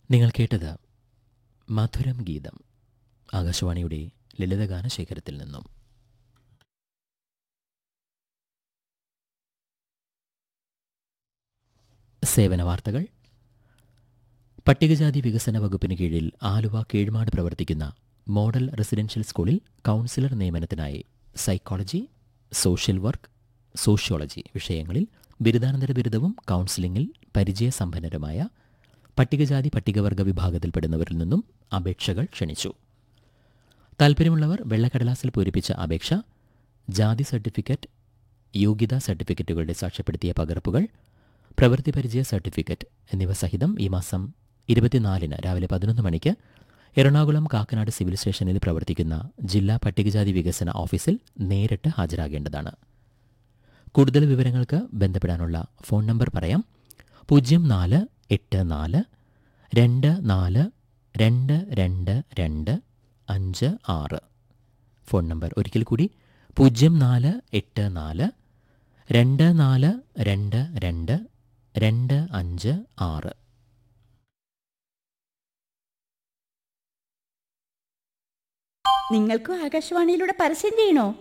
നിങ്ങൾ കേട്ടത് മധുരം ഗീതം ആകാശവാണിയുടെ ലളിതഗാന ശേഖരത്തിൽ നിന്നും സേവന വാർത്തകൾ പട്ടികജാതി വികസന വകുപ്പിന് കീഴിൽ ആലുവ കീഴ്മാട് പ്രവർത്തിക്കുന്ന മോഡൽ റെസിഡൻഷ്യൽ സ്കൂളിൽ കൗൺസിലർ നിയമനത്തിനായി സൈക്കോളജി സോഷ്യൽ വർക്ക് സോഷ്യോളജി വിഷയങ്ങളിൽ ബിരുദാനന്തര ബിരുദവും കൗൺസിലിംഗിൽ പരിചയസമ്പന്നരുമായ പട്ടികജാതി പട്ടികവർഗ വിഭാഗത്തിൽപ്പെടുന്നവരിൽ നിന്നും അപേക്ഷകൾ ക്ഷണിച്ചു താൽപ്പര്യമുള്ളവർ വെള്ളക്കടലാസിൽ പൂരിപ്പിച്ച അപേക്ഷ ജാതി സർട്ടിഫിക്കറ്റ് യോഗ്യതാ സർട്ടിഫിക്കറ്റുകളുടെ സാക്ഷ്യപ്പെടുത്തിയ പകർപ്പുകൾ പ്രവൃത്തി പരിചയ സർട്ടിഫിക്കറ്റ് എന്നിവ സഹിതം ഈ മാസം ഇരുപത്തിനാലിന് രാവിലെ പതിനൊന്ന് മണിക്ക് എറണാകുളം കാക്കനാട് സിവിൽ സ്റ്റേഷനിൽ പ്രവർത്തിക്കുന്ന ജില്ലാ പട്ടികജാതി വികസന ഓഫീസിൽ നേരിട്ട് ഹാജരാകേണ്ടതാണ് കൂടുതൽ വിവരങ്ങൾക്ക് ബന്ധപ്പെടാനുള്ള ഫോൺ നമ്പർ പറയാം പൂജ്യം നാല് എട്ട് നാല് രണ്ട് നാല് രണ്ട് രണ്ട് രണ്ട് അഞ്ച് ആറ് ഫോൺ നമ്പർ ഒരിക്കൽ കൂടി പൂജ്യം നാല് എട്ട് നാല് രണ്ട് നാല് രണ്ട് രണ്ട് രണ്ട് അഞ്ച് ആറ് നിങ്ങൾക്കും ആകാശവാണിയിലൂടെ പരസ്യം ചെയ്യണോ